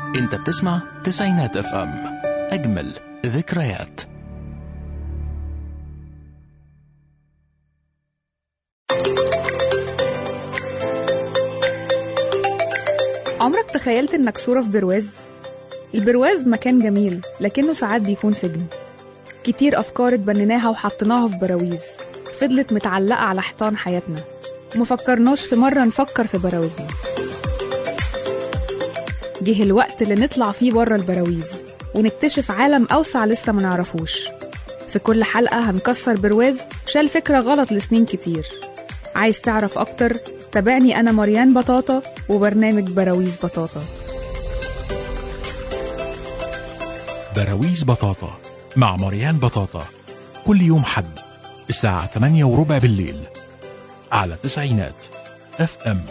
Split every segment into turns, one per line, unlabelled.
انت بتسمع تسعينات اف ام اجمل ذكريات
عمرك تخيلت انك صورة في برواز؟ البرواز مكان جميل لكنه ساعات بيكون سجن كتير أفكار اتبنيناها وحطيناها في براويز فضلت متعلقة على حيطان حياتنا ومفكرناش في مرة نفكر في براويزنا جه الوقت اللي نطلع فيه بره البراويز ونكتشف عالم أوسع لسه ما نعرفوش في كل حلقة هنكسر برواز شال فكرة غلط لسنين كتير عايز تعرف أكتر؟ تابعني أنا مريان بطاطا وبرنامج براويز بطاطا
براويز بطاطا مع مريان بطاطا كل يوم حد الساعة 8 وربع بالليل على تسعينات اف ام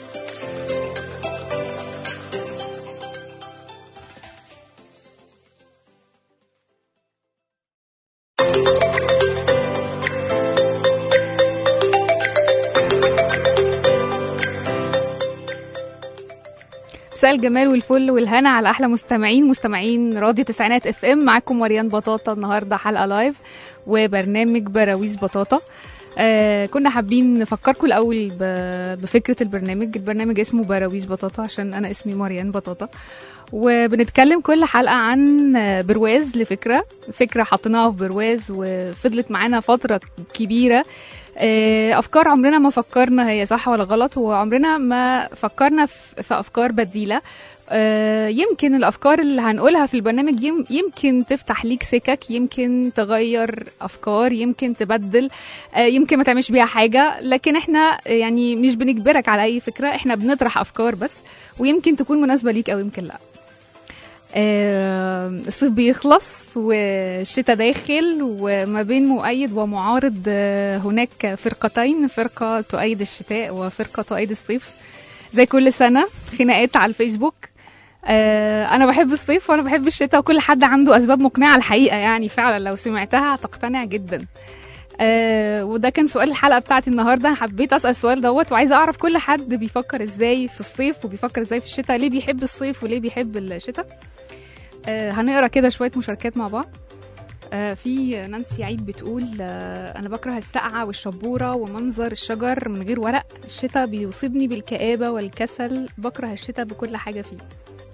مساء الجمال والفل والهنا على احلى مستمعين مستمعين راديو تسعينات اف ام معاكم مريان بطاطا النهارده حلقه لايف وبرنامج براويز بطاطا آه كنا حابين نفكركم الاول ب- بفكره البرنامج البرنامج اسمه براويز بطاطا عشان انا اسمي مريان بطاطا وبنتكلم كل حلقه عن آه، برواز لفكره فكره حطيناها في برواز وفضلت معانا فتره كبيره آه، افكار عمرنا ما فكرنا هي صح ولا غلط وعمرنا ما فكرنا في في افكار بديله آه، يمكن الافكار اللي هنقولها في البرنامج يم- يمكن تفتح ليك سكك يمكن تغير افكار يمكن تبدل آه، يمكن ما تعملش بيها حاجه لكن احنا يعني مش بنجبرك على اي فكره احنا بنطرح افكار بس ويمكن تكون مناسبه ليك او يمكن لا آه، الصيف بيخلص والشتاء داخل وما بين مؤيد ومعارض آه، هناك فرقتين فرقة تؤيد الشتاء وفرقة تؤيد الصيف زي كل سنة خناقات على الفيسبوك آه، أنا بحب الصيف وأنا بحب الشتاء وكل حد عنده أسباب مقنعة الحقيقة يعني فعلا لو سمعتها هتقتنع جدا آه وده كان سؤال الحلقه بتاعتي النهارده أنا حبيت اسال السؤال دوت وعايزه اعرف كل حد بيفكر ازاي في الصيف وبيفكر ازاي في الشتاء ليه بيحب الصيف وليه بيحب الشتاء آه هنقرا كده شويه مشاركات مع بعض آه في نانسي عيد بتقول آه انا بكره السقعه والشبوره ومنظر الشجر من غير ورق الشتاء بيصيبني بالكآبه والكسل بكره الشتاء بكل حاجه فيه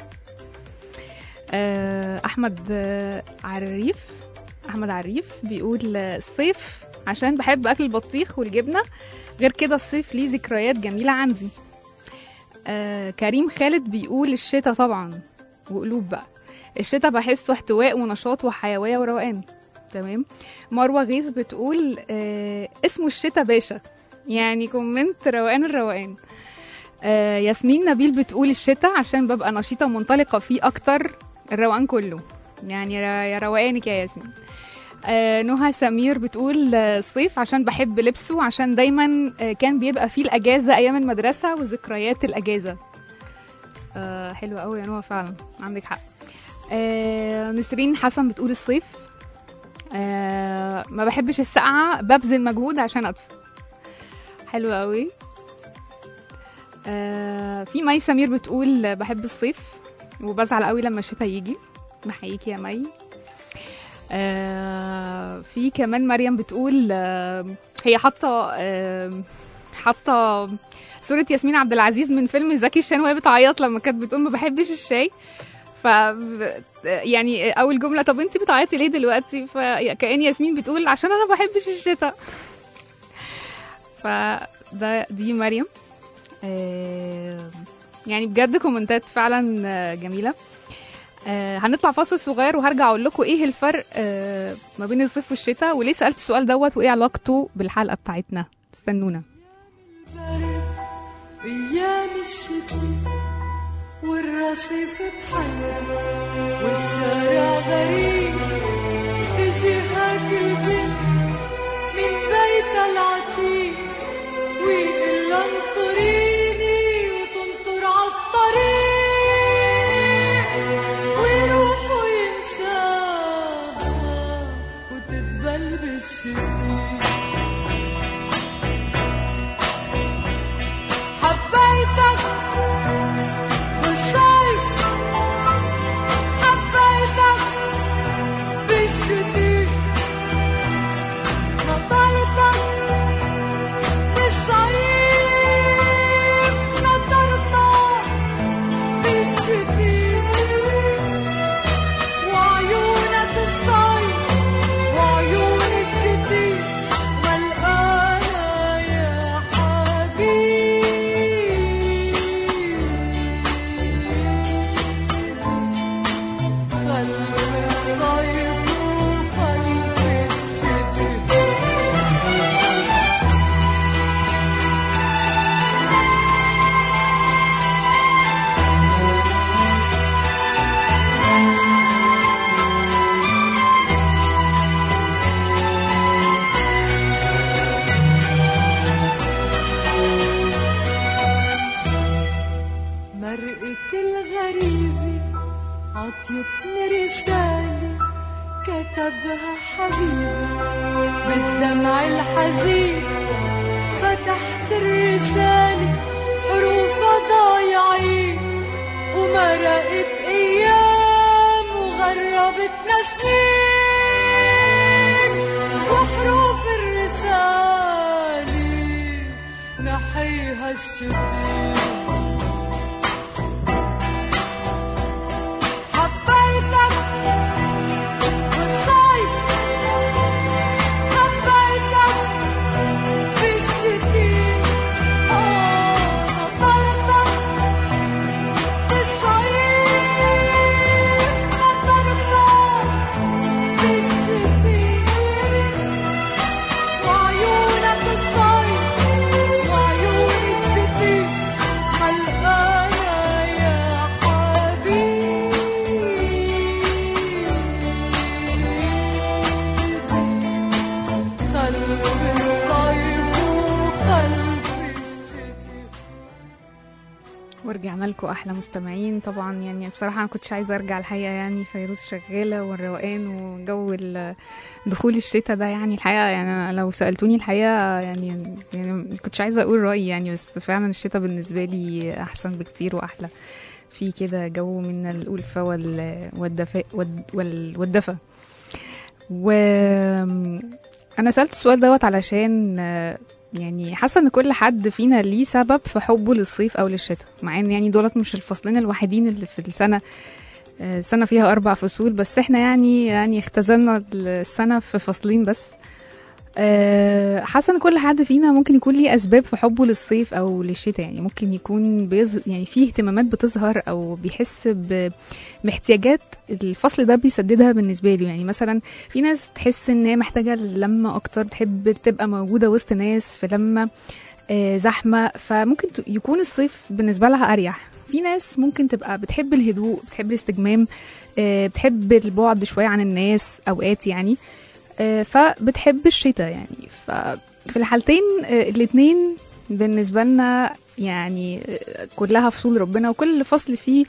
آه احمد آه عريف احمد عريف بيقول آه، الصيف عشان بحب اكل البطيخ والجبنه غير كده الصيف ليه ذكريات جميله عندي آه كريم خالد بيقول الشتاء طبعا وقلوب بقى الشتاء بحسه احتواء ونشاط وحيوية وروقان تمام مروة غيث بتقول آه اسمه الشتاء باشا يعني كومنت روقان الروقان آه ياسمين نبيل بتقول الشتاء عشان ببقى نشيطة ومنطلقة فيه أكتر الروقان كله يعني يا يا روقانك يا ياسمين آه نهى سمير بتقول آه، الصيف عشان بحب لبسه عشان دايما آه كان بيبقى فيه الأجازة أيام المدرسة وذكريات الأجازة آه حلوة قوي يا نهى فعلا عندك حق آه نسرين حسن بتقول الصيف آه ما بحبش السقعة ببذل مجهود عشان أدفى حلو قوي آه في مي سمير بتقول بحب الصيف وبزعل قوي لما الشتاء يجي بحييكي يا مي آه في كمان مريم بتقول آه هي حاطه آه حاطه صورة ياسمين عبد العزيز من فيلم زكي شان وهي بتعيط لما كانت بتقول ما بحبش الشاي ف يعني اول جمله طب انت بتعيطي ليه دلوقتي فكأن ياسمين بتقول عشان انا ما بحبش الشتاء فده دي مريم آه، يعني بجد كومنتات فعلا آه، جميله آه، هنطلع فاصل صغير وهرجع اقول لكم ايه الفرق آه، ما بين الصيف والشتاء وليه سالت السؤال دوت وايه علاقته بالحلقه بتاعتنا استنونا
أيام الشتاء والرصيف بحيرة والشارع غريب تجيهك البنت من بيتها العتيق ويقول لها انطريني وتنطر عالطريق ويروحوا ينساها وتتبل بالشتيق حبيتك بالصيف عطيتني رسالة كتبها حبيبي بالدمع الحزين فتحت الرسالة حروفها ضايعين ومرقت أيام وغربتنا سنين وحروف الرسالة نحيها الشتين حبيتك بالصيف حبيتك بالشتين آه نطرتك بالصيف نطرتك بالشتين وعيونك الصيف وعيون الشتين حلقانا يا حبيبي خلف الصيف وخلف الشتي
ورجعنا لكم احلى مستمعين طبعا يعني بصراحه انا كنتش عايزه ارجع الحقيقه يعني فيروز شغاله والروقان وجو ال- دخول الشتاء ده يعني الحقيقه يعني أنا لو سالتوني الحقيقه يعني يعني ما كنتش عايزه اقول رايي يعني بس فعلا الشتاء بالنسبه لي احسن بكتير واحلى في كده جو من الألفة وال- والدفاء وال- وال- والدفى و أنا سألت السؤال دوت علشان آه، يعني حاسة إن كل حد فينا ليه سبب في حبه للصيف أو للشتاء مع إن يعني دولت مش الفصلين الوحيدين اللي في السنة آه، سنة فيها أربع فصول بس إحنا يعني يعني اختزلنا السنة في فصلين بس آه، حاسه ان كل حد فينا ممكن يكون ليه اسباب في حبه للصيف او للشتاء يعني ممكن يكون بيظ... يعني فيه اهتمامات بتظهر او بيحس ب... باحتياجات الفصل ده بيسددها بالنسبه له يعني مثلا في ناس تحس ان هي محتاجه لمه اكتر تحب تبقى موجوده وسط ناس في لمه آه، زحمه فممكن ت- يكون الصيف بالنسبه لها اريح في ناس ممكن تبقى بتحب الهدوء بتحب الاستجمام آه، بتحب البعد شويه عن الناس اوقات يعني آه، فبتحب الشتاء يعني ففي الحالتين آه، الاتنين بالنسبة لنا يعني آه، كلها فصول ربنا وكل فصل فيه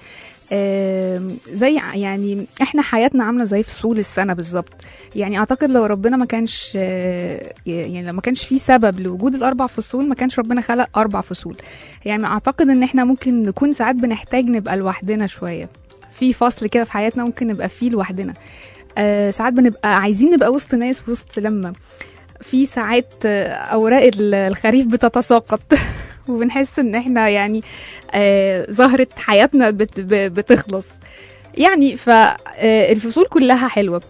آه، زي ع- يعني احنا حياتنا عامله زي فصول السنه بالظبط يعني اعتقد لو ربنا ما كانش آه، يعني لو ما كانش فيه سبب لوجود الاربع فصول ما كانش ربنا خلق اربع فصول يعني اعتقد ان احنا ممكن نكون ساعات بنحتاج نبقى لوحدنا شويه في فصل كده في حياتنا ممكن نبقى فيه لوحدنا آه، ساعات بنبقى عايزين نبقى وسط ناس وسط لمة في ساعات آه، اوراق ال- الخريف بتتساقط وبنحس ان احنا يعني آه، زهرة حياتنا بت ب- بتخلص يعني فالفصول كلها حلوة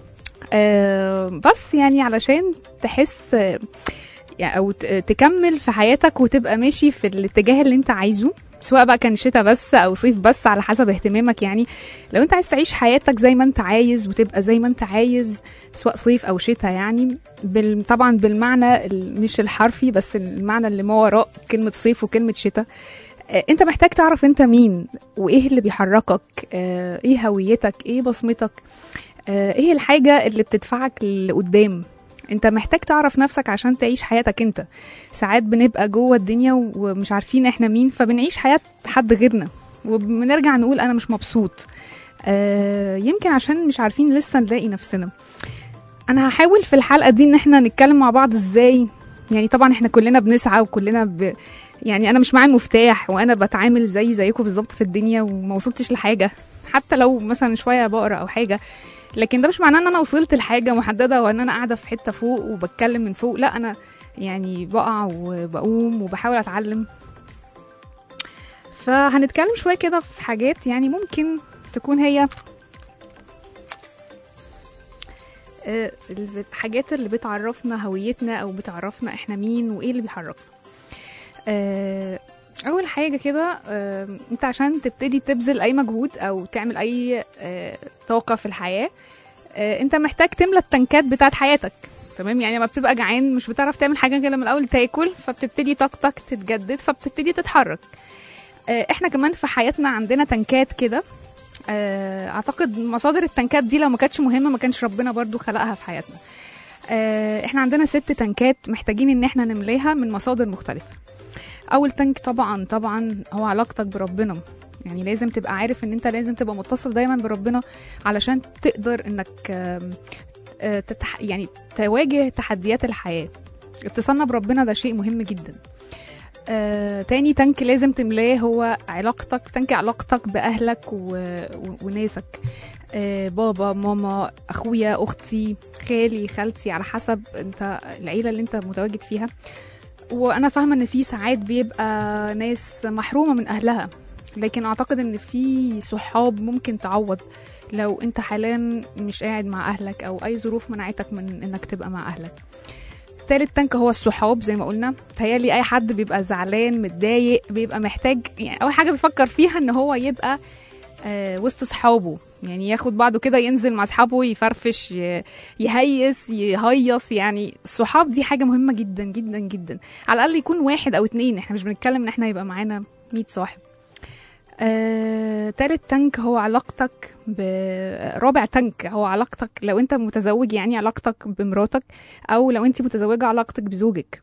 آه، بس يعني علشان تحس آه، يعني او ت- تكمل في حياتك وتبقى ماشي في الاتجاه اللي انت عايزه سواء بقى كان شتاء بس او صيف بس على حسب اهتمامك يعني لو انت عايز تعيش حياتك زي ما انت عايز وتبقى زي ما انت عايز سواء صيف او شتاء يعني بال... طبعا بالمعنى ال- مش الحرفي بس المعنى اللي ما وراء كلمة صيف وكلمة شتاء آه، انت محتاج تعرف انت مين وايه اللي بيحركك آه، ايه هويتك ايه بصمتك آه، ايه الحاجة اللي بتدفعك لقدام انت محتاج تعرف نفسك عشان تعيش حياتك انت ساعات بنبقى جوه الدنيا ومش عارفين احنا مين فبنعيش حياة حد غيرنا وبنرجع نقول انا مش مبسوط آه، يمكن عشان مش عارفين لسه نلاقي نفسنا انا هحاول في الحلقه دي ان احنا نتكلم مع بعض ازاي يعني طبعا احنا كلنا بنسعى وكلنا ب... يعني انا مش معايا مفتاح وانا بتعامل زي زيكم بالظبط في الدنيا وما وصلتش لحاجه حتى لو مثلا شويه بقرا او حاجه لكن ده مش معناه ان انا وصلت لحاجه محدده وان انا قاعده في حته فوق وبتكلم من فوق لا انا يعني بقع وبقوم وبحاول اتعلم فهنتكلم شويه كده في حاجات يعني ممكن تكون هي آه، الحاجات اللي بتعرفنا هويتنا او بتعرفنا احنا مين وايه اللي بيحركنا آه، اول حاجه كده آه، انت عشان تبتدي تبذل اي مجهود او تعمل اي آه، طاقه في الحياه آه، انت محتاج تملى التنكات بتاعت حياتك تمام يعني لما بتبقى جعان مش بتعرف تعمل حاجه غير لما الاول تاكل فبتبتدي طاقتك تتجدد فبتبتدي تتحرك آه، احنا كمان في حياتنا عندنا تنكات كده آه، اعتقد مصادر التنكات دي لو ما كانتش مهمه ما كانش ربنا برضو خلقها في حياتنا آه، احنا عندنا ست تنكات محتاجين ان احنا نملاها من مصادر مختلفه اول تنك طبعا طبعا هو علاقتك بربنا يعني لازم تبقى عارف ان انت لازم تبقى متصل دايما بربنا علشان تقدر انك آم، آه، تتح... يعني تواجه تحديات الحياه اتصالنا بربنا ده شيء مهم جدا آه، تاني تانك لازم تملاه هو علاقتك تانك علاقتك بأهلك و... و... وناسك آه، بابا ماما أخويا أختي خالي خالتي على حسب انت العيلة اللي انت متواجد فيها وأنا فاهمة إن في ساعات بيبقى ناس محرومة من أهلها لكن أعتقد إن في صحاب ممكن تعوض لو انت حاليا مش قاعد مع أهلك أو أي ظروف منعتك من إنك تبقى مع أهلك تالت تانك هو الصحاب زي ما قلنا تهيالي اي حد بيبقى زعلان متضايق بيبقى محتاج يعني اول حاجه بيفكر فيها ان هو يبقى آه وسط صحابه يعني ياخد بعضه كده ينزل مع اصحابه يفرفش ي- يهيس يهيص يعني الصحاب دي حاجه مهمه جدا جدا جدا على الاقل يكون واحد او اتنين احنا مش بنتكلم ان احنا يبقى معانا 100 صاحب آه، تالت تانك هو علاقتك ب... رابع تانك هو علاقتك لو انت متزوج يعني علاقتك بمراتك او لو انت متزوجه علاقتك بزوجك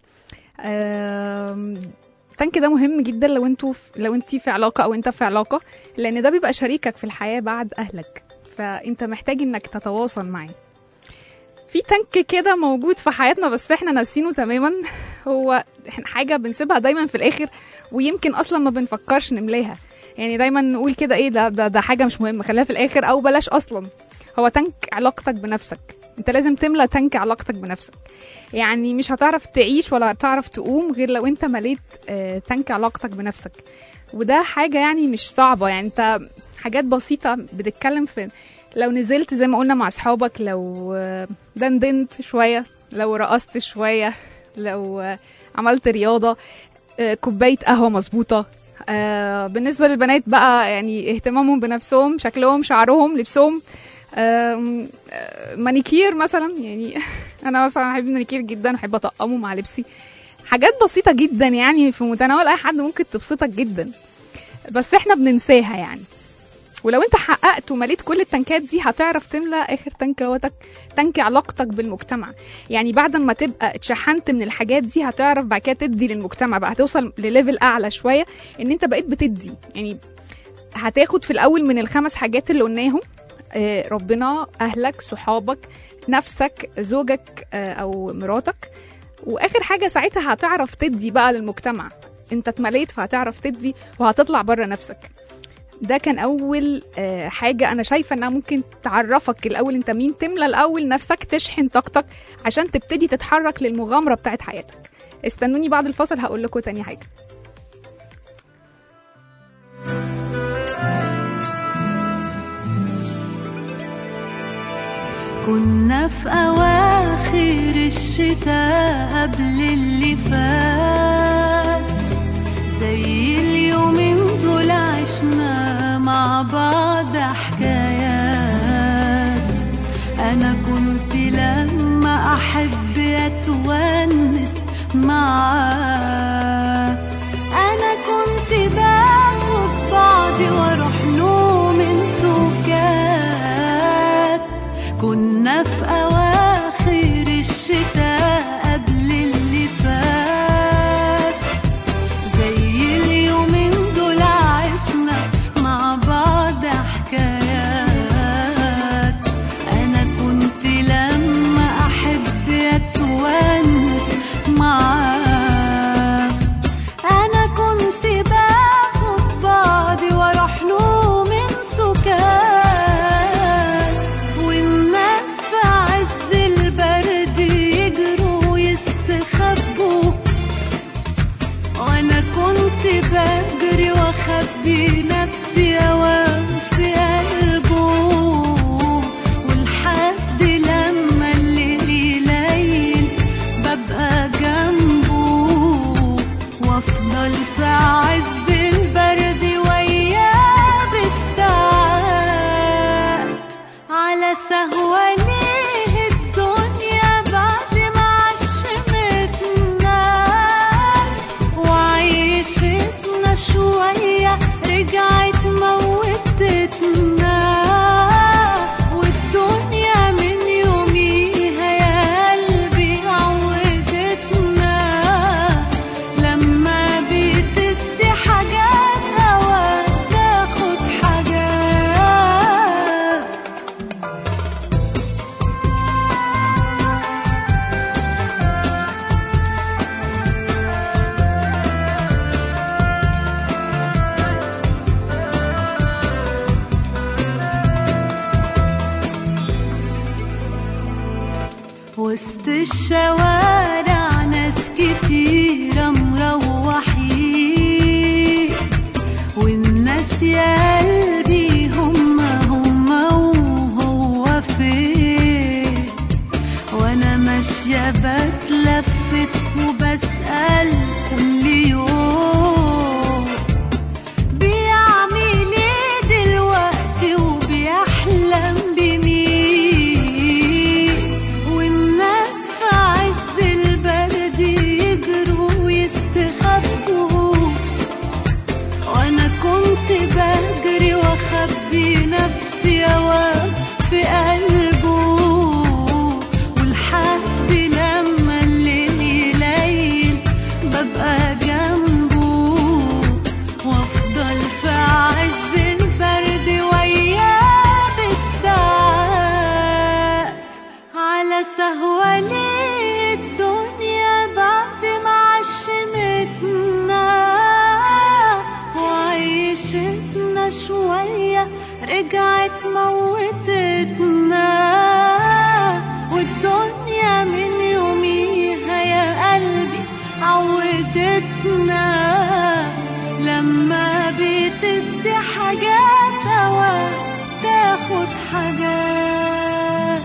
آم، التانك ده مهم جدا لو انتوا في... لو انت في علاقه او انت في علاقه لان ده بيبقى شريكك في الحياه بعد اهلك فانت محتاج انك تتواصل معاه في تانك كده موجود في حياتنا بس احنا ناسينه تماما هو احنا حاجه بنسيبها دايما في الاخر ويمكن اصلا ما بنفكرش نملاها يعني دايما نقول كده ايه ده ده, ده حاجه مش مهمه خليها في الاخر او بلاش اصلا هو تانك علاقتك بنفسك انت لازم تملى تانك علاقتك بنفسك يعني مش هتعرف تعيش ولا هتعرف تقوم غير لو انت مليت آه، تانك علاقتك بنفسك وده حاجه يعني مش صعبه يعني انت حاجات بسيطه بتتكلم في لو نزلت زي ما قلنا مع اصحابك لو آه، دندنت شويه لو رقصت شويه لو آه، عملت رياضه آه، كوبايه قهوه مظبوطه آه بالنسبه للبنات بقى يعني اهتمامهم بنفسهم شكلهم شعرهم لبسهم آم، آه مانيكير مثلا يعني انا مثلا بحب المانيكير جدا بحب اطقمه مع لبسي حاجات بسيطه جدا يعني في متناول اي حد ممكن تبسطك جدا بس احنا بننساها يعني ولو انت حققت ومليت كل التنكات دي هتعرف تملى اخر تنك هو تك- تنك علاقتك بالمجتمع يعني بعد ما تبقى اتشحنت من الحاجات دي هتعرف بعد كده تدي للمجتمع بقى هتوصل لليفل اعلى شويه ان انت بقيت بتدي يعني هتاخد في الاول من الخمس حاجات اللي قلناهم آه، ربنا اهلك صحابك نفسك زوجك آه، او مراتك واخر حاجه ساعتها هتعرف تدي بقى للمجتمع انت اتمليت فهتعرف تدي وهتطلع بره نفسك ده كان اول آه، حاجه انا شايفه انها ممكن تعرفك الاول انت مين تملى الاول نفسك تشحن طاقتك عشان تبتدي تتحرك للمغامره بتاعت حياتك استنوني بعد الفصل هقول لكم تاني حاجه
كنا في أواخر الشتاء قبل اللي فات زي اليومين دول عشنا مع بعض حكايات أنا كنت لما أحب أتونس معاك أنا كنت باخد بعضي وأروح له من سكات كنا في أواخر الشتاء قبل اللي فات زي اليومين دول عشنا مع بعض حكايات أنا كنت لما أحب أتونس معاك أنا كنت باخد بعضي وأروح له من سكات والناس في عز البرد يجروا ويستخبوا وانا كنت بجري واخبي نفسي اوام في قلبه ولحد لما الليل يليل ببقى جنبه وافضل في عز البرد وياه بالساعات على سهوة ليه الدنيا بعد ما عشمتنا وعيشتنا شوية رجعت بجري واخبي نفسي اوام في قلبه ولحد لما الليل يليل ببقى جنبه وافضل في عز البرد وياه بالساعات على سهواني الدنيا بعد ما عشمتنا وعيشتنا شوية رجعت موتتنا والدنيا من يوميها يا قلبي عودتنا لما بتدي حاجات أوقات تاخد حاجات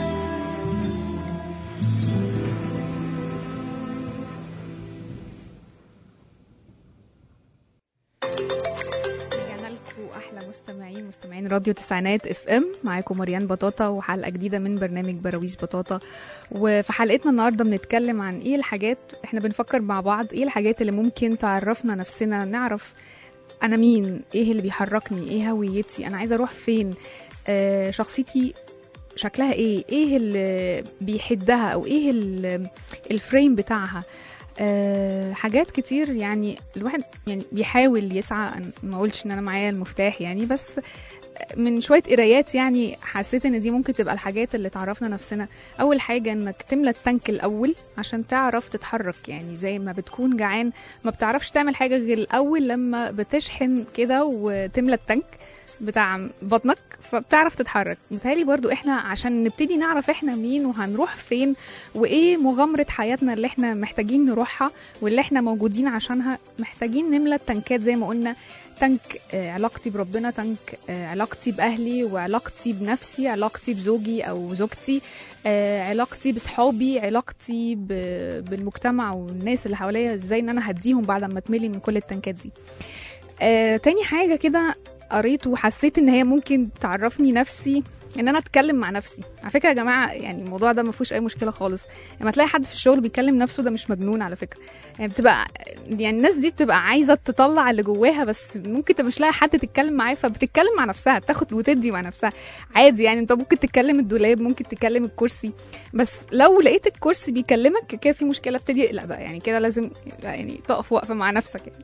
رجعنا لكم احلى مستمعين مستمعين راديو تسعينات اف ام معاكم مريان بطاطا وحلقه جديده من برنامج براويز بطاطا وفي حلقتنا النهارده بنتكلم عن ايه الحاجات احنا بنفكر مع بعض ايه الحاجات اللي ممكن تعرفنا نفسنا نعرف انا مين ايه اللي بيحركني ايه هويتي انا عايزه اروح فين آه شخصيتي شكلها ايه ايه اللي بيحدها او ايه ال- الفريم بتاعها أه حاجات كتير يعني الواحد يعني بيحاول يسعى أنا ما اقولش ان انا معايا المفتاح يعني بس من شويه قرايات يعني حسيت ان دي ممكن تبقى الحاجات اللي تعرفنا نفسنا اول حاجه انك تملى التانك الاول عشان تعرف تتحرك يعني زي ما بتكون جعان ما بتعرفش تعمل حاجه غير الاول لما بتشحن كده وتملى التانك بتاع بطنك فبتعرف تتحرك متهيألي برضو احنا عشان نبتدي نعرف احنا مين وهنروح فين وايه مغامرة حياتنا اللي احنا محتاجين نروحها واللي احنا موجودين عشانها محتاجين نملى التنكات زي ما قلنا تنك آه، علاقتي بربنا تنك آه، علاقتي بأهلي وعلاقتي بنفسي علاقتي بزوجي أو زوجتي آه، علاقتي بصحابي علاقتي ب- بالمجتمع والناس اللي حواليا ازاي ان انا هديهم بعد ما اتملي من كل التنكات دي آه، تاني حاجة كده قريت وحسيت ان هي ممكن تعرفني نفسي ان انا اتكلم مع نفسي على فكره يا جماعه يعني الموضوع ده ما فيهوش اي مشكله خالص لما تلاقي حد في الشغل بيكلم نفسه ده مش مجنون على فكره يعني بتبقى يعني الناس دي بتبقى عايزه تطلع اللي جواها بس ممكن تبقى مش لاقي حد تتكلم معاه فبتتكلم مع نفسها بتاخد وتدي مع نفسها عادي يعني انت ممكن تتكلم الدولاب ممكن تتكلم الكرسي بس لو لقيت الكرسي بيكلمك كده في مشكله ابتدي اقلق بقى يعني كده لازم يعني تقف وقفه مع نفسك يعني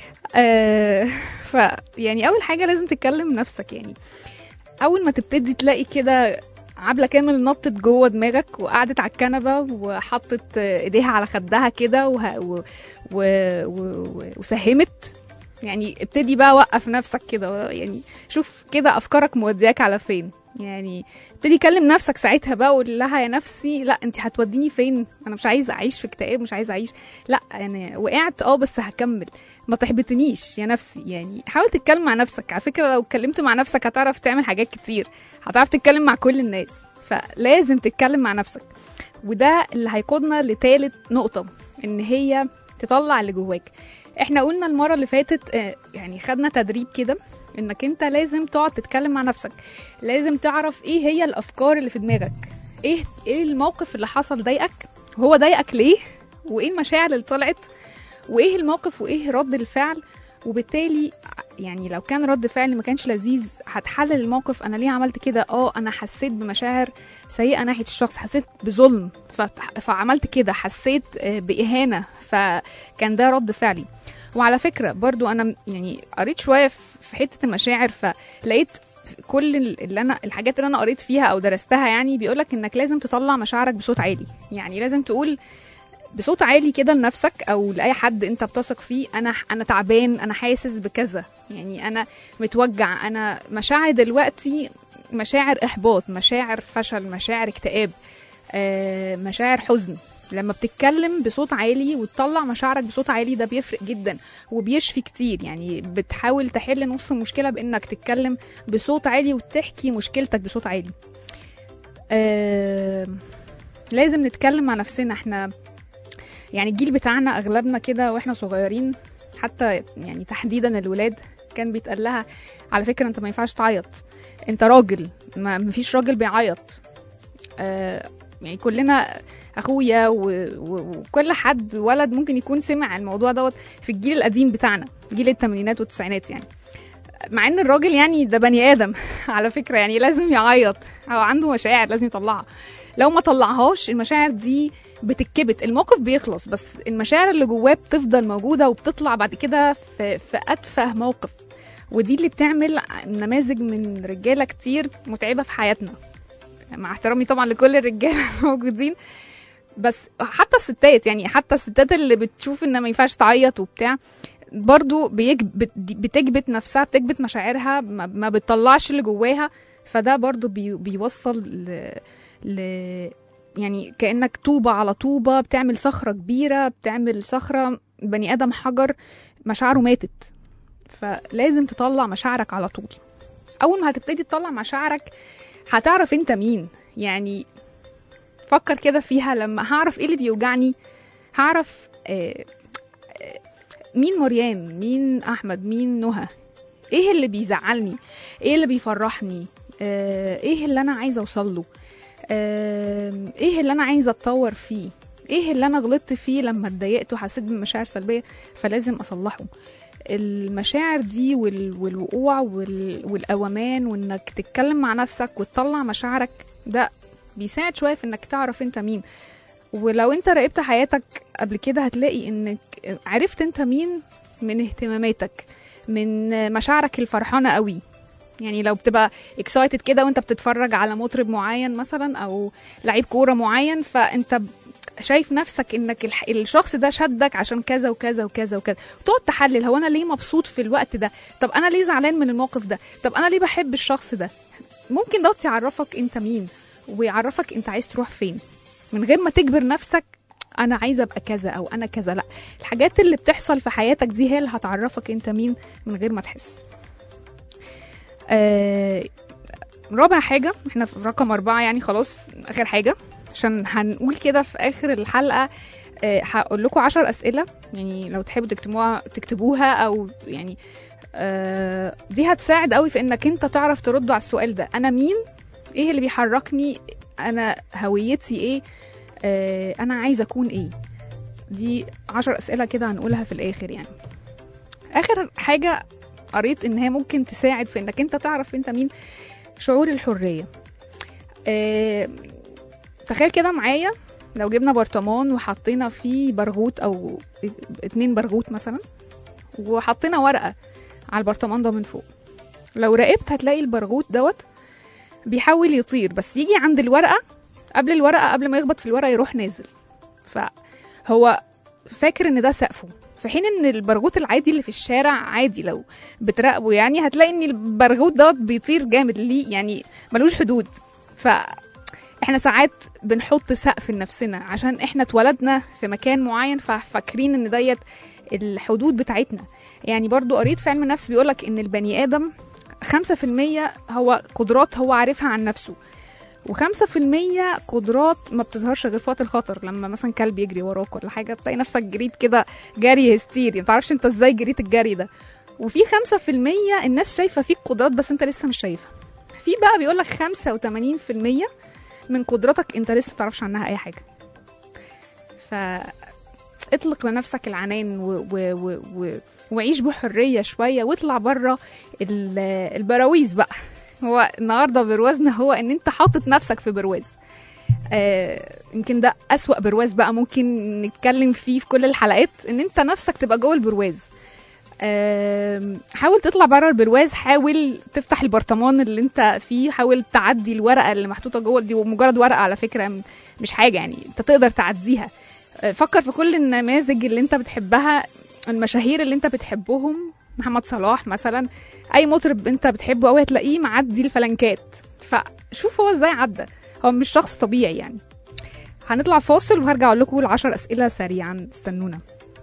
آه ف يعني اول حاجه لازم تتكلم نفسك يعني اول ما تبتدي تلاقي كده عبلة كامل نطت جوه دماغك وقعدت على الكنبة وحطت ايديها على خدها كده وه... و... و... و... و... وساهمت يعني ابتدي بقى وقف نفسك كده يعني شوف كده افكارك مودياك على فين يعني ابتدي كلم نفسك ساعتها بقى وقول لها يا نفسي لا انت هتوديني فين انا مش عايزه اعيش في اكتئاب مش عايزه اعيش لا يعني وقعت اه بس هكمل ما تحبطنيش يا نفسي يعني حاول تتكلم مع نفسك على فكره لو اتكلمت مع نفسك هتعرف تعمل حاجات كتير هتعرف تتكلم مع كل الناس فلازم تتكلم مع نفسك وده اللي هيقودنا لتالت نقطه ان هي تطلع اللي جواك احنا قلنا المره اللي فاتت آه، يعني خدنا تدريب كده انك انت لازم تقعد تتكلم مع نفسك لازم تعرف ايه هي الافكار اللي في دماغك ايه ايه الموقف اللي حصل ضايقك وهو ضايقك ليه وايه المشاعر اللي طلعت وايه الموقف وايه رد الفعل وبالتالي يعني لو كان رد فعل ما كانش لذيذ هتحلل الموقف انا ليه عملت كده اه انا حسيت بمشاعر سيئه ناحيه الشخص حسيت بظلم ف- فعملت كده حسيت آه، باهانه فكان ده رد فعلي وعلى فكره برضو انا يعني قريت شويه في حته المشاعر فلقيت في كل اللي انا الحاجات اللي انا قريت فيها او درستها يعني بيقولك انك لازم تطلع مشاعرك بصوت عالي يعني لازم تقول بصوت عالي كده لنفسك او لاي حد انت بتثق فيه انا انا تعبان انا حاسس بكذا يعني انا متوجع انا مشاعر دلوقتي مشاعر احباط مشاعر فشل مشاعر اكتئاب آه، مشاعر حزن لما بتتكلم بصوت عالي وتطلع مشاعرك بصوت عالي ده بيفرق جدا وبيشفي كتير يعني بتحاول تحل نص المشكله بانك تتكلم بصوت عالي وتحكي مشكلتك بصوت عالي آه لازم نتكلم مع نفسنا احنا يعني الجيل بتاعنا اغلبنا كده واحنا صغيرين حتى يعني تحديدا الولاد كان بيتقال لها على فكره انت ما ينفعش تعيط انت راجل ما مفيش راجل بيعيط آه يعني كلنا اخويا و- و- وكل حد ولد ممكن يكون سمع الموضوع دوت في الجيل القديم بتاعنا جيل الثمانينات والتسعينات يعني مع ان الراجل يعني ده بني ادم على فكره يعني لازم يعيط او عنده مشاعر لازم يطلعها لو ما طلعهاش المشاعر دي بتتكبت الموقف بيخلص بس المشاعر اللي جواه بتفضل موجوده وبتطلع بعد كده في في اتفه موقف ودي اللي بتعمل نماذج من رجاله كتير متعبه في حياتنا مع احترامي طبعا لكل الرجاله الموجودين بس حتى الستات يعني حتى الستات اللي بتشوف ان ما ينفعش تعيط وبتاع برضو بيجبت بتكبت نفسها بتكبت مشاعرها ما ما بتطلعش اللي جواها فده برضو بي بيوصل ل... ل يعني كانك طوبه على طوبه بتعمل صخره كبيره بتعمل صخره بني ادم حجر مشاعره ماتت فلازم تطلع مشاعرك على طول اول ما هتبتدي تطلع مشاعرك هتعرف انت مين يعني فكر كده فيها لما هعرف ايه اللي بيوجعني هعرف آه، آه، مين مريان مين احمد مين نهى ايه اللي بيزعلني ايه اللي بيفرحني آه، ايه اللي انا عايزه اوصل له آم، ايه اللي انا عايزه اتطور فيه ايه اللي انا غلطت فيه لما اتضايقت وحسيت بمشاعر سلبيه فلازم اصلحه المشاعر دي وال... والوقوع وال... والاوامان وانك تتكلم مع نفسك وتطلع مشاعرك ده بيساعد شويه في انك تعرف انت مين ولو انت راقبت حياتك قبل كده هتلاقي انك عرفت انت مين من اهتماماتك من مشاعرك الفرحانه قوي يعني لو بتبقى اكسايتد كده وانت بتتفرج على مطرب معين مثلا او لعيب كوره معين فانت ب- شايف نفسك انك الح- الشخص ده شدك عشان كذا وكذا وكذا وكذا وتقعد تحلل هو انا ليه مبسوط في الوقت ده طب انا ليه زعلان من الموقف ده طب انا ليه بحب الشخص ده ممكن ده يعرفك انت مين ويعرفك انت عايز تروح فين من غير ما تجبر نفسك انا عايزه ابقى كذا او انا كذا لا الحاجات اللي بتحصل في حياتك دي هي اللي هتعرفك انت مين من غير ما تحس آه رابع حاجة احنا في رقم أربعة يعني خلاص آخر حاجة عشان هنقول كده في آخر الحلقة آه هقول لكم عشر أسئلة يعني لو تحبوا تكتبوها تكتبوها أو يعني آه دي هتساعد قوي في إنك أنت تعرف ترد على السؤال ده أنا مين إيه اللي بيحركني أنا هويتي إيه آه أنا عايزة أكون إيه دي عشر أسئلة كده هنقولها في الآخر يعني آخر حاجة قريت ان هي ممكن تساعد في انك انت تعرف انت مين شعور الحريه آه، تخيل كده معايا لو جبنا برطمان وحطينا فيه برغوت او اتنين برغوت مثلا وحطينا ورقه على البرطمان ده من فوق لو راقبت هتلاقي البرغوت دوت بيحاول يطير بس يجي عند الورقه قبل الورقه قبل ما يخبط في الورقه يروح نازل فهو فاكر ان ده سقفه في حين ان البرغوت العادي اللي في الشارع عادي لو بتراقبه يعني هتلاقي ان البرغوت دوت بيطير جامد ليه يعني ملوش حدود ف احنا ساعات بنحط سقف لنفسنا عشان احنا اتولدنا في مكان معين ففاكرين ان ديت الحدود بتاعتنا يعني برضو قريت في علم النفس بيقولك ان البني ادم خمسة في المية هو قدرات هو عارفها عن نفسه وخمسة في المية قدرات ما بتظهرش غير في وقت الخطر لما مثلا كلب يجري وراك ولا حاجة بتلاقي نفسك جريت كده جري هستيري متعرفش انت ازاي جريت الجري ده وفي خمسة في المية الناس شايفة فيك قدرات بس انت لسه مش شايفها في بقى بيقولك خمسة وتمانين في المية من قدراتك انت لسه متعرفش عنها اي حاجة ف اطلق لنفسك العنان و... و... و... و... وعيش بحرية شوية واطلع بره ال... البراويز بقى هو النهارده بروازنا هو ان انت حاطط نفسك في برواز آه، يمكن ده أسوأ برواز بقى ممكن نتكلم فيه في كل الحلقات ان انت نفسك تبقى جوه البرواز آم، حاول تطلع بره البرواز حاول تفتح البرطمان اللي انت فيه حاول تعدي الورقه اللي محطوطه جوه دي مجرد ورقه على فكره م- مش حاجه يعني انت تقدر تعديها آه، فكر في كل النماذج اللي انت بتحبها المشاهير اللي انت بتحبهم محمد صلاح مثلا اي مطرب انت بتحبه قوي هتلاقيه معدي الفلنكات فشوف هو ازاي عدى هو مش شخص طبيعي يعني هنطلع فاصل وهرجع اقول لكم العشر اسئله سريعا استنونا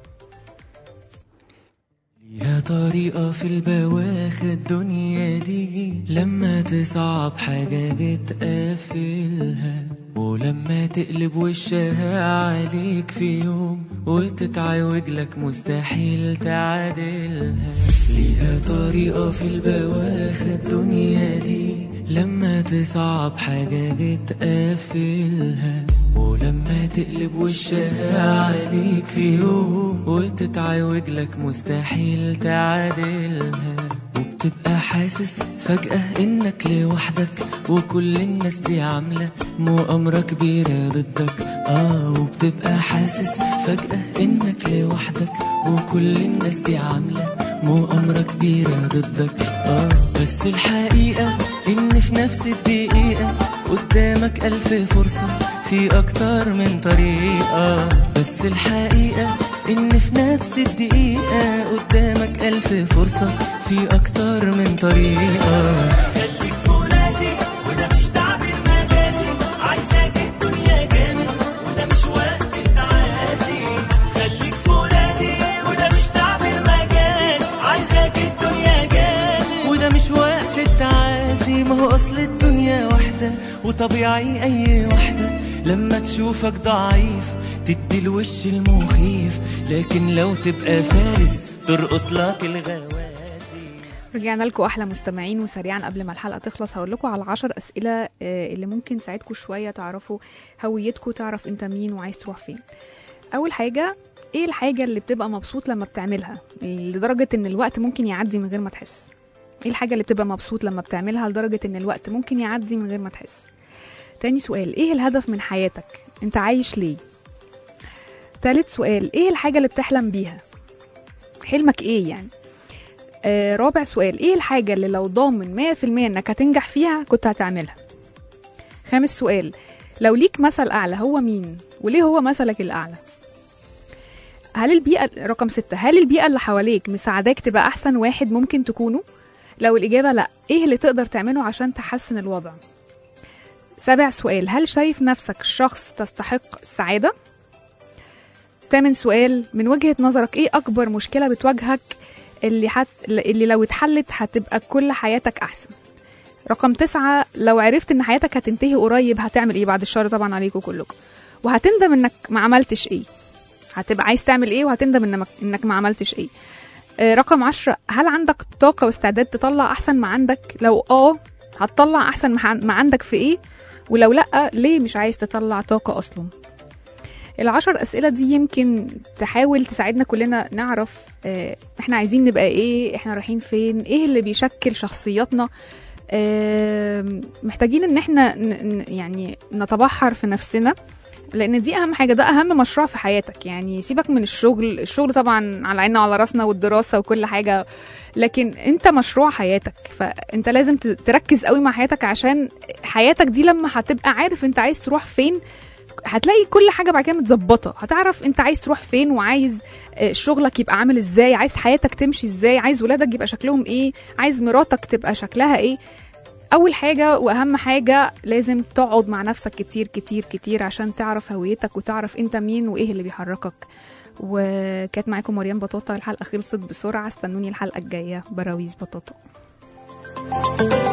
يا طريقة في البواخ الدنيا دي لما تصعب حاجة بتقفلها ولما تقلب وشها عليك في يوم وتتعوج لك مستحيل تعادلها ليها طريقة في البواخ الدنيا دي لما تصعب حاجة بتقفلها ولما تقلب وشها عليك في يوم وتتعوج لك مستحيل تعادلها وبتبقى حاسس فجأة انك لوحدك وكل الناس دي عاملة مؤامرة كبيرة ضدك اه وبتبقى حاسس فجأة انك لوحدك وكل الناس دي عاملة مؤامرة كبيرة ضدك اه بس الحقيقة ان في نفس الدقيقة قدامك ألف فرصة في أكتر من طريقة بس الحقيقة إن في نفس الدقيقة قدامك ألف فرصة في أكتر من طريقة خليك فرازي وده مش تعبير مجازي عايزاك الدنيا جامد وده مش وقت التعازي خليك فرازي وده مش تعبير مجازي عايزاك الدنيا جامد وده مش وقت التعازي ما هو أصل الدنيا واحدة وطبيعي أي واحدة لما تشوفك ضعيف تدي الوش المخيف لكن لو تبقى فارس ترقص لك الغوازي
رجعنا لكم احلى مستمعين وسريعا قبل ما الحلقه تخلص هقول لكم على 10 اسئله آه، اللي ممكن تساعدكم شويه تعرفوا هويتكم تعرف انت مين وعايز تروح فين اول حاجه ايه الحاجه اللي بتبقى مبسوط لما بتعملها لدرجه ان الوقت ممكن يعدي من غير ما تحس ايه الحاجه اللي بتبقى مبسوط لما بتعملها لدرجه ان الوقت ممكن يعدي من غير ما تحس تاني سؤال ايه الهدف من حياتك انت عايش ليه تالت سؤال ايه الحاجه اللي بتحلم بيها حلمك ايه يعني آه رابع سؤال ايه الحاجة اللي لو ضامن 100% انك هتنجح فيها كنت هتعملها خامس سؤال لو ليك مثل اعلى هو مين وليه هو مثلك الاعلى هل البيئة رقم ستة هل البيئة اللي حواليك مساعداك تبقى احسن واحد ممكن تكونه لو الاجابة لا ايه اللي تقدر تعمله عشان تحسن الوضع سابع سؤال هل شايف نفسك شخص تستحق السعادة تامن سؤال من وجهة نظرك ايه اكبر مشكلة بتواجهك اللي حت... اللي لو اتحلت هتبقى كل حياتك احسن رقم تسعة لو عرفت ان حياتك هتنتهي قريب هتعمل ايه بعد الشر طبعا عليكم كلكم وهتندم انك ما عملتش ايه هتبقى عايز تعمل ايه وهتندم انك انك ما عملتش ايه آه، رقم عشرة هل عندك طاقة واستعداد تطلع أحسن ما عندك؟ لو آه هتطلع أحسن ما ما عندك في إيه؟ ولو لأ ليه مش عايز تطلع طاقة أصلا؟ العشر أسئلة دي يمكن تحاول تساعدنا كلنا نعرف آه، احنا عايزين نبقى ايه احنا رايحين فين ايه اللي بيشكل شخصياتنا آه، محتاجين ان احنا ن- ن- يعني نتبحر في نفسنا لان دي اهم حاجه ده اهم مشروع في حياتك يعني سيبك من الشغل الشغل طبعا على عيننا وعلى راسنا والدراسه وكل حاجه لكن انت مشروع حياتك فانت لازم ت- تركز قوي مع حياتك عشان حياتك دي لما هتبقى عارف انت عايز تروح فين هتلاقي كل حاجه بعد كده متظبطه هتعرف انت عايز تروح فين وعايز آه، شغلك يبقى عامل ازاي عايز حياتك تمشي ازاي عايز ولادك يبقى شكلهم ايه عايز مراتك تبقى شكلها ايه اول حاجه واهم حاجه لازم تقعد مع نفسك كتير كتير كتير عشان تعرف هويتك وتعرف انت مين وايه اللي بيحركك وكانت معاكم مريم بطاطا الحلقه خلصت بسرعه استنوني الحلقه الجايه براويز بطاطا